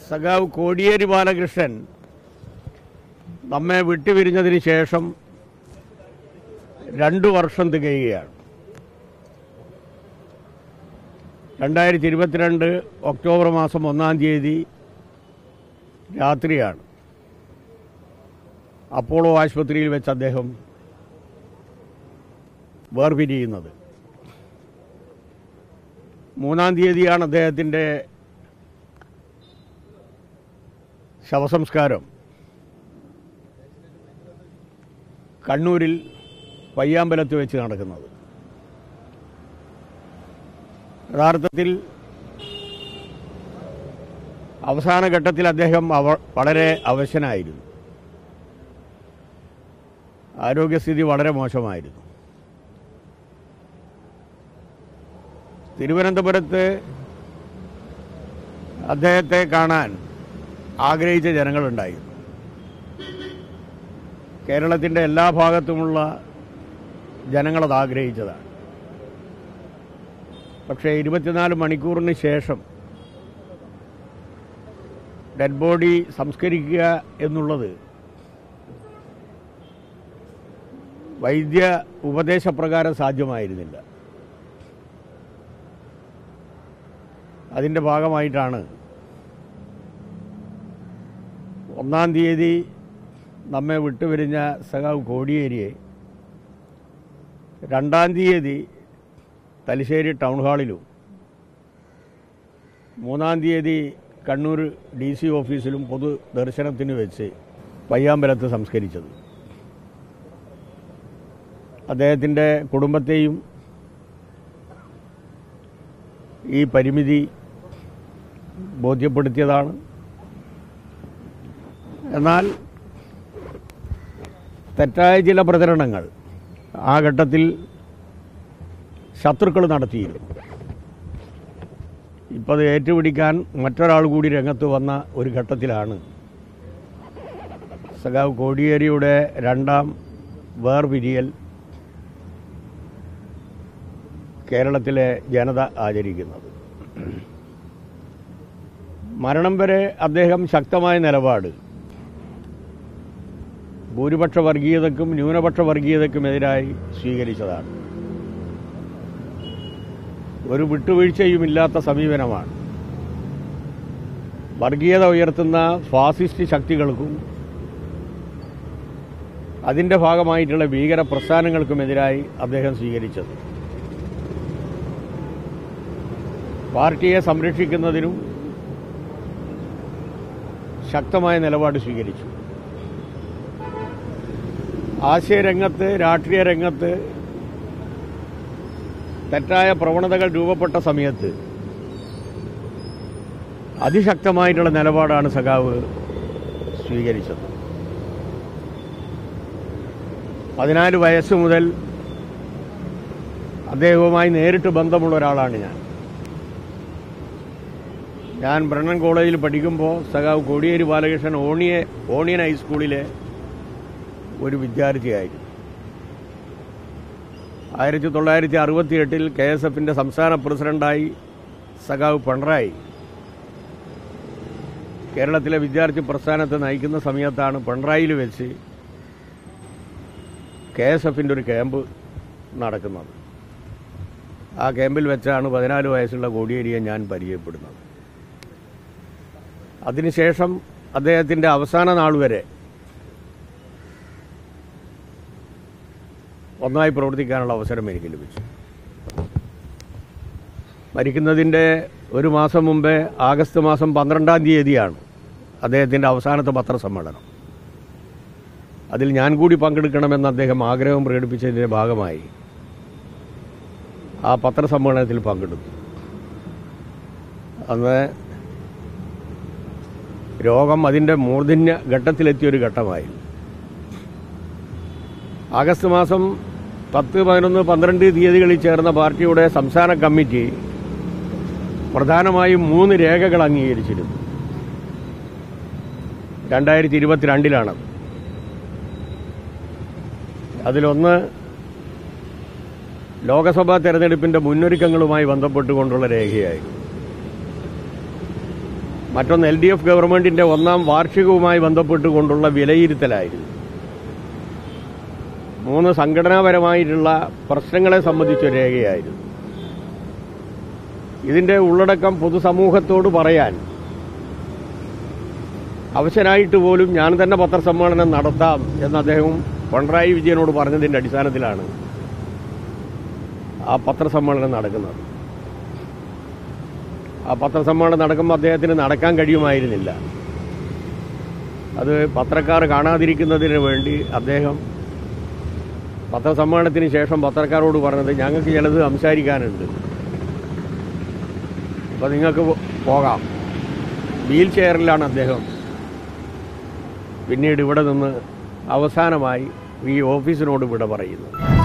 സഖാവ് കോടിയേരി ബാലകൃഷ്ണൻ നമ്മെ വിട്ടുപിരിഞ്ഞതിന് ശേഷം രണ്ടു വർഷം തികയുകയാണ് രണ്ടായിരത്തി ഇരുപത്തിരണ്ട് ഒക്ടോബർ മാസം ഒന്നാം തീയതി രാത്രിയാണ് അപ്പോളോ ആശുപത്രിയിൽ വെച്ച് അദ്ദേഹം വേർപിരിയുന്നത് മൂന്നാം തീയതിയാണ് അദ്ദേഹത്തിൻ്റെ ശവസംസ്കാരം കണ്ണൂരിൽ പയ്യാമ്പലത്ത് വെച്ച് നടക്കുന്നത് യഥാർത്ഥത്തിൽ അവസാന ഘട്ടത്തിൽ അദ്ദേഹം അവ വളരെ അവശനായിരുന്നു ആരോഗ്യസ്ഥിതി വളരെ മോശമായിരുന്നു തിരുവനന്തപുരത്ത് അദ്ദേഹത്തെ കാണാൻ ആഗ്രഹിച്ച ജനങ്ങളുണ്ടായിരുന്നു കേരളത്തിൻ്റെ എല്ലാ ഭാഗത്തുമുള്ള ജനങ്ങളത് ആഗ്രഹിച്ചതാണ് പക്ഷേ ഇരുപത്തിനാല് മണിക്കൂറിന് ശേഷം ഡെഡ് ബോഡി സംസ്കരിക്കുക എന്നുള്ളത് വൈദ്യ ഉപദേശപ്രകാരം സാധ്യമായിരുന്നില്ല അതിൻ്റെ ഭാഗമായിട്ടാണ് ഒന്നാം തീയതി നമ്മെ വിട്ടുപിരിഞ്ഞ സഖാവ് കോടിയേരിയെ രണ്ടാം തീയതി തലശ്ശേരി ടൗൺ ഹാളിലും മൂന്നാം തീയതി കണ്ണൂർ ഡി സി ഓഫീസിലും പൊതു ദർശനത്തിന് വെച്ച് പയ്യാമ്പലത്ത് സംസ്കരിച്ചത് അദ്ദേഹത്തിൻ്റെ കുടുംബത്തെയും ഈ പരിമിതി ബോധ്യപ്പെടുത്തിയതാണ് എന്നാൽ തെറ്റായ ചില പ്രചരണങ്ങൾ ആ ഘട്ടത്തിൽ ശത്രുക്കൾ നടത്തിയിരുന്നു ഇപ്പോൾ അത് ഏറ്റുപിടിക്കാൻ മറ്റൊരാൾ കൂടി രംഗത്ത് വന്ന ഒരു ഘട്ടത്തിലാണ് സഖാവ് കോടിയേരിയുടെ രണ്ടാം വേർപിരിയൽ കേരളത്തിലെ ജനത ആചരിക്കുന്നത് മരണം വരെ അദ്ദേഹം ശക്തമായ നിലപാട് ഭൂരിപക്ഷ വർഗീയതക്കും ന്യൂനപക്ഷ വർഗീയതക്കുമെതിരായി സ്വീകരിച്ചതാണ് ഒരു വിട്ടുവീഴ്ചയുമില്ലാത്ത സമീപനമാണ് വർഗീയത ഉയർത്തുന്ന ഫാസിസ്റ്റ് ശക്തികൾക്കും അതിൻ്റെ ഭാഗമായിട്ടുള്ള ഭീകര പ്രസ്ഥാനങ്ങൾക്കുമെതിരായി അദ്ദേഹം സ്വീകരിച്ചത് പാർട്ടിയെ സംരക്ഷിക്കുന്നതിനും ശക്തമായ നിലപാട് സ്വീകരിച്ചു ആശയരംഗത്ത് രാഷ്ട്രീയ രംഗത്ത് തെറ്റായ പ്രവണതകൾ രൂപപ്പെട്ട സമയത്ത് അതിശക്തമായിട്ടുള്ള നിലപാടാണ് സഖാവ് സ്വീകരിച്ചത് പതിനാല് വയസ്സ് മുതൽ അദ്ദേഹവുമായി നേരിട്ട് ബന്ധമുള്ള ഒരാളാണ് ഞാൻ ഞാൻ ബ്രണ്ണൻ കോളേജിൽ പഠിക്കുമ്പോൾ സഖാവ് കോടിയേരി ബാലകൃഷ്ണൻ ഓണിയെ ഓണിയൻ ഹൈസ്കൂളിലെ ഒരു വിദ്യാർത്ഥിയായിരുന്നു ആയിരത്തി തൊള്ളായിരത്തി അറുപത്തി എട്ടിൽ കെ എസ് എഫിൻ്റെ സംസ്ഥാന പ്രസിഡന്റായി സഖാവ് പിണറായി കേരളത്തിലെ വിദ്യാർത്ഥി പ്രസ്ഥാനത്തെ നയിക്കുന്ന സമയത്താണ് പിണറായിയിൽ വെച്ച് കെ എസ് എഫിൻ്റെ ഒരു ക്യാമ്പ് നടക്കുന്നത് ആ ക്യാമ്പിൽ വെച്ചാണ് പതിനാല് വയസ്സുള്ള കോടിയേരിയെ ഞാൻ പരിചയപ്പെടുന്നത് അതിനുശേഷം അദ്ദേഹത്തിൻ്റെ അവസാന നാൾ വരെ ഒന്നായി പ്രവർത്തിക്കാനുള്ള അവസരം എനിക്ക് ലഭിച്ചു മരിക്കുന്നതിൻ്റെ ഒരു മാസം മുമ്പേ ആഗസ്റ്റ് മാസം പന്ത്രണ്ടാം തീയതിയാണ് അദ്ദേഹത്തിൻ്റെ അവസാനത്തെ പത്രസമ്മേളനം അതിൽ ഞാൻ കൂടി പങ്കെടുക്കണമെന്ന് അദ്ദേഹം ആഗ്രഹം പ്രകടിപ്പിച്ചതിൻ്റെ ഭാഗമായി ആ പത്രസമ്മേളനത്തിൽ പങ്കെടുത്തു അന്ന് രോഗം അതിൻ്റെ മൂർധന്യ ഘട്ടത്തിലെത്തിയൊരു ഘട്ടമായിരുന്നു ആഗസ്റ്റ് മാസം പത്ത് പതിനൊന്ന് പന്ത്രണ്ട് തീയതികളിൽ ചേർന്ന പാർട്ടിയുടെ സംസ്ഥാന കമ്മിറ്റി പ്രധാനമായും മൂന്ന് രേഖകൾ അംഗീകരിച്ചിരുന്നു രണ്ടായിരത്തി ഇരുപത്തിരണ്ടിലാണത് അതിലൊന്ന് ലോക്സഭാ തെരഞ്ഞെടുപ്പിന്റെ മുന്നൊരുക്കങ്ങളുമായി ബന്ധപ്പെട്ടുകൊണ്ടുള്ള രേഖയായിരുന്നു മറ്റൊന്ന് എൽ ഡി എഫ് ഗവൺമെന്റിന്റെ ഒന്നാം വാർഷികവുമായി ബന്ധപ്പെട്ടുകൊണ്ടുള്ള വിലയിരുത്തലായിരുന്നു മൂന്ന് സംഘടനാപരമായിട്ടുള്ള പ്രശ്നങ്ങളെ സംബന്ധിച്ചൊരു രേഖയായിരുന്നു ഇതിന്റെ ഉള്ളടക്കം പൊതുസമൂഹത്തോട് പറയാൻ അവശനായിട്ട് പോലും ഞാൻ തന്നെ പത്രസമ്മേളനം നടത്താം എന്ന് അദ്ദേഹം പിണറായി വിജയനോട് പറഞ്ഞതിന്റെ അടിസ്ഥാനത്തിലാണ് ആ പത്രസമ്മേളനം നടക്കുന്നത് ആ പത്രസമ്മേളനം നടക്കുമ്പോൾ അദ്ദേഹത്തിന് നടക്കാൻ കഴിയുമായിരുന്നില്ല അത് പത്രക്കാർ കാണാതിരിക്കുന്നതിന് വേണ്ടി അദ്ദേഹം പത്രസമ്മേളനത്തിന് ശേഷം പത്രക്കാരോട് പറഞ്ഞത് ഞങ്ങൾക്ക് ചിലത് സംസാരിക്കാനുണ്ട് അപ്പോൾ നിങ്ങൾക്ക് പോ- പോകാം വീൽ ചെയറിലാണ് അദ്ദേഹം പിന്നീട് ഇവിടെ നിന്ന് അവസാനമായി ഈ ഓഫീസിനോട് വിട പറയുന്നത്